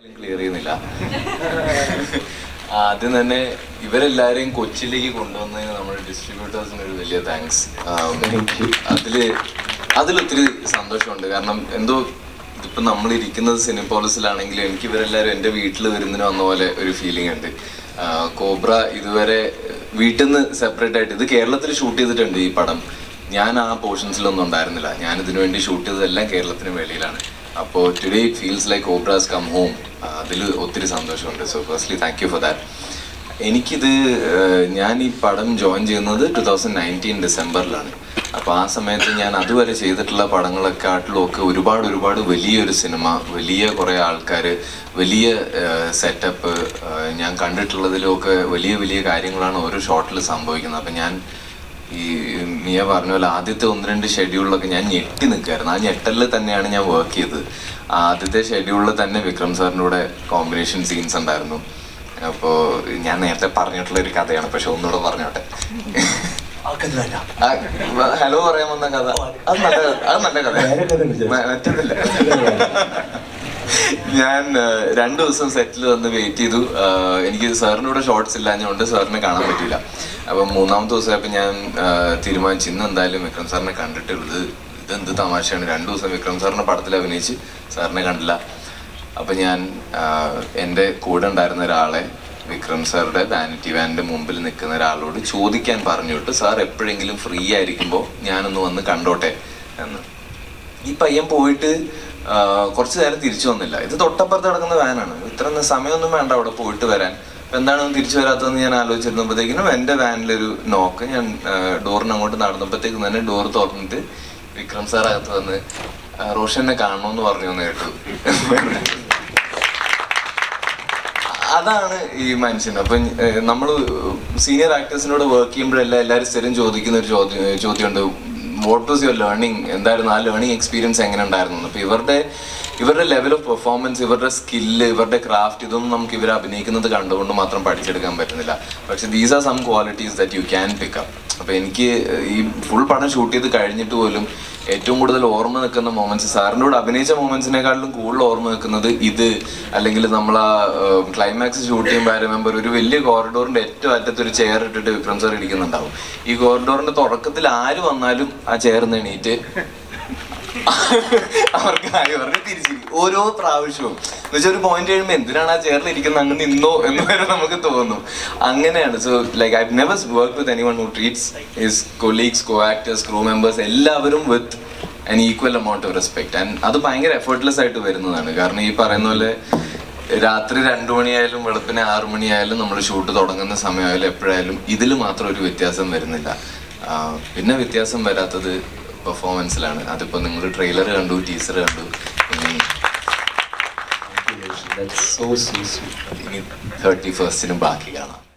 Clear ചെയ്യുന്നില്ല ആദ്യം തന്നെ ഇവരെല്ലാരെയും കൊച്ചിയിലേക്ക് കൊണ്ടുവന്നതിന് നമ്മുടെ ഡിസ്ട്രിബ്യൂട്ടേഴ്സിന് ഒരു വലിയ താങ്ക്സ് അതില് അതിലൊത്തിരി സന്തോഷമുണ്ട് കാരണം എന്തോ ഇതിപ്പോ നമ്മൾ ഇരിക്കുന്നത് സിനിപോളിസിലാണെങ്കിലും എനിക്ക് ഇവരെല്ലാവരും എൻ്റെ വീട്ടിൽ വരുന്നതിന് വന്ന പോലെ ഒരു ഫീലിംഗ് ഉണ്ട് ആ, കോബ്ര ഇതുവരെ വീട്ടിൽ നിന്ന് സെപ്പറേറ്റ് ആയിട്ട് ഇത് കേരളത്തിൽ ഷൂട്ട് ചെയ്തിട്ടുണ്ട് ഈ പടം ഞാൻ ആ പോർഷൻസിലൊന്നും ഉണ്ടായിരുന്നില്ല ഞാൻ ഇതിനു വേണ്ടി ഷൂട്ട് ചെയ്തതെല്ലാം കേരളത്തിന് വെളിയിലാണ് അപ്പോൾ today it feels like cobras come home അതിൽ ഒത്തിരി സന്തോഷമുണ്ട് so firstly thank you for that എനിക്കിത് ഏഹ്, ഞാൻ ഈ പടം ജോയിൻ ചെയ്യുന്നത് ടു തൗസൻഡ് നയൻറ്റീൻ ഡിസംബറിലാണ് അപ്പോൾ ആ സമയത്ത് ഞാൻ അതുവരെ ചെയ്തിട്ടുള്ള പടങ്ങളെക്കാട്ടിലും ഒക്കെ ഒരുപാട് ഒരുപാട് വലിയൊരു സിനിമ വലിയ കുറേ ആൾക്കാർ വലിയ സെറ്റപ്പ് ഞാൻ കണ്ടിട്ടുള്ളതിലൊക്കെ വലിയ വലിയ കാര്യങ്ങളാണ് ഓരോ ഷോട്ടിൽ സംഭവിക്കുന്നത് അപ്പം ഞാൻ ഈ മിയ പറഞ്ഞ പോലെ ആദ്യത്തെ ഒന്ന് രണ്ട് ഷെഡ്യൂളിലൊക്കെ ഞാൻ ഞെട്ടി നിൽക്കായിരുന്നു ആ ഞെട്ടലിൽ തന്നെയാണ് ഞാൻ വർക്ക് ചെയ്തത് ആദ്യത്തെ ഷെഡ്യൂളിൽ തന്നെ വിക്രം സാറിൻ്റെ കൂടെ കോമ്പിനേഷൻ സീൻസ് ഉണ്ടായിരുന്നു അപ്പോൾ ഞാൻ നേരത്തെ പറഞ്ഞിട്ടുള്ള ഒരു കഥയാണ് പക്ഷെ ഒന്നുകൂടെ പറഞ്ഞോട്ടെ ആ, ഹലോ പറയാൻ വന്ന കഥ അത് നല്ല അത് നല്ല കഥ വേറെ കഥ ഉണ്ട്. മറ്റൊന്നില്ല ഞാൻ ആ, രണ്ടു ദിവസം സെറ്റിൽ വന്ന് വെയിറ്റ് ചെയ്തു ആ, എനിക്ക് സാറിൻ്റെ കൂടെ ഷോർട്സ് ഇല്ലാഞ്ഞുകൊണ്ട് സാറിനെ കാണാൻ പറ്റില്ല അപ്പം മൂന്നാമത്തെ ദിവസമായപ്പോൾ ഞാൻ ആ, തീരുമാനിച്ചു ഇന്ന് എന്തായാലും വിക്രം സാറിനെ കണ്ടിട്ടുള്ളത് ഇതെന്ത് തമാശയാണ് രണ്ടു ദിവസം വിക്രം സാറിന്റെ പടത്തിൽ അഭിനയിച്ച് സാറിനെ കണ്ടില്ല അപ്പം ഞാൻ ആ, എൻ്റെ കൂടെ ഉണ്ടായിരുന്ന ഒരാളെ വിക്രം സാറുടെ വാനിറ്റി വാനിൻ്റെ മുമ്പിൽ നിൽക്കുന്ന ഒരാളോട് ചോദിക്കാൻ പറഞ്ഞു വിട്ട് സാർ എപ്പോഴെങ്കിലും ഫ്രീ ആയിരിക്കുമ്പോൾ ഞാനൊന്ന് വന്ന് കണ്ടോട്ടെ എന്ന് ഈ പയ്യൻ പോയിട്ട് ആ, കുറച്ച് നേരം തിരിച്ചു വന്നില്ല ഇത് തൊട്ടപ്പുറത്ത് കിടക്കുന്ന വാനാണ് ഇത്ര ഒന്നും സമയമൊന്നും വേണ്ട അവിടെ പോയിട്ട് വരാൻ അപ്പൊ എന്താണ് അവൻ തിരിച്ചു വരാത്തതെന്ന് ഞാൻ ആലോചിച്ചിരുന്നപ്പോഴത്തേക്കിനും എൻ്റെ വാനിലൊരു നോക്ക് ഞാൻ ആ, ഡോറിന് അങ്ങോട്ട് നടന്നപ്പോഴത്തേക്കും തന്നെ ഡോർ തുറന്നിട്ട് വിക്രം സാർ അകത്ത് വന്ന് ആ, റോഷനെ കാണണമെന്ന് പറഞ്ഞു എന്ന് കേട്ടു അതാണ് ഈ മനുഷ്യൻ അപ്പൊ നമ്മൾ സീനിയർ ആക്ടേഴ്സിനോട് വർക്ക് ചെയ്യുമ്പോഴെല്ലാം എല്ലാവരും സ്ഥിരം ചോദിക്കുന്ന ഒരു ചോദ്യം ചോദ്യമുണ്ട് വാട്ട് വാസ് യുവർ ലേണിംഗ് എന്തായിരുന്നു ആ ലേണിംഗ് എക്സ്പീരിയൻസ് എങ്ങനെ ഉണ്ടായിരുന്നു അപ്പൊ ഇവരുടെ ഇവരുടെ ലെവൽ ഓഫ് പെർഫോമൻസ് ഇവരുടെ സ്കില്ല് ഇവരുടെ ക്രാഫ്റ്റ് ഇതൊന്നും നമുക്ക് ഇവർ അഭിനയിക്കുന്നത് കണ്ടുകൊണ്ട് മാത്രം പഠിച്ചെടുക്കാൻ പറ്റുന്നില്ല പക്ഷെ these are some qualities that you can pick up അപ്പൊ എനിക്ക് ഈ ഫുൾ പടം ഷൂട്ട് ചെയ്ത് കഴിഞ്ഞിട്ട് പോലും ഏറ്റവും കൂടുതൽ ഓർമ്മ നിൽക്കുന്ന മൊമെന്റ്സ് സാറിൻ്റെ കൂടെ അഭിനയിച്ച മൊമെന്റ്സിനെക്കാട്ടിലും കൂടുതൽ ഓർമ്മ നിൽക്കുന്നത് ഇത് അല്ലെങ്കിൽ നമ്മൾ ആ ക്ലൈമാക്സ് ഷൂട്ട് ചെയ്യുമ്പോൾ റിമെമ്പർ ഒരു വലിയ കോറിഡോറിന്റെ ഏറ്റവും അറ്റത്ത് ഒരു ചെയർ ഇട്ടിട്ട് വിക്രം സാർ ഇരിക്കുന്നുണ്ടാവും ഈ കോറിഡോറിന്റെ തുടക്കത്തിൽ ആര് വന്നാലും ആ ചെയർ എണീറ്റ് അവർക്ക് ആയി പറഞ്ഞ് തിരിച്ചിരിക്കും ഓരോ പ്രാവശ്യവും എന്ന് വെച്ചാൽ ഒരു പോയിന്റ് കഴിയുമ്പോൾ എന്തിനാണ് ആ ചെയറിൽ ഇരിക്കുന്നത് അങ്ങ് നിന്നോ എന്ന് വരെ നമുക്ക് തോന്നും അങ്ങനെയാണ് so like I never work with anyone who treats his colleagues co actors crew members എല്ലാവരും with an equal amount of respect and അത് ഭയങ്കര എഫേർട്ട്ലെസ് ആയിട്ട് വരുന്നതാണ് കാരണം ഈ പറയുന്ന പോലെ രാത്രി രണ്ടു മണിയായാലും വെളുപ്പിനെ ആറു മണിയായാലും നമ്മൾ ഷൂട്ട് തുടങ്ങുന്ന സമയമായാലും എപ്പോഴായാലും ഇതിൽ മാത്രം ഒരു വ്യത്യാസം വരുന്നില്ല ആ, പിന്നെ വ്യത്യാസം വരാത്തത് പെർഫോമൻസിലാണ് അതിപ്പോൾ നിങ്ങൾ ട്രെയിലർ കണ്ടു ടീസർ കണ്ടു ഇനി That's so, so sweet. ഇനി തേർട്ടി ഫസ്റ്റിനും ബാക്കി കാണാം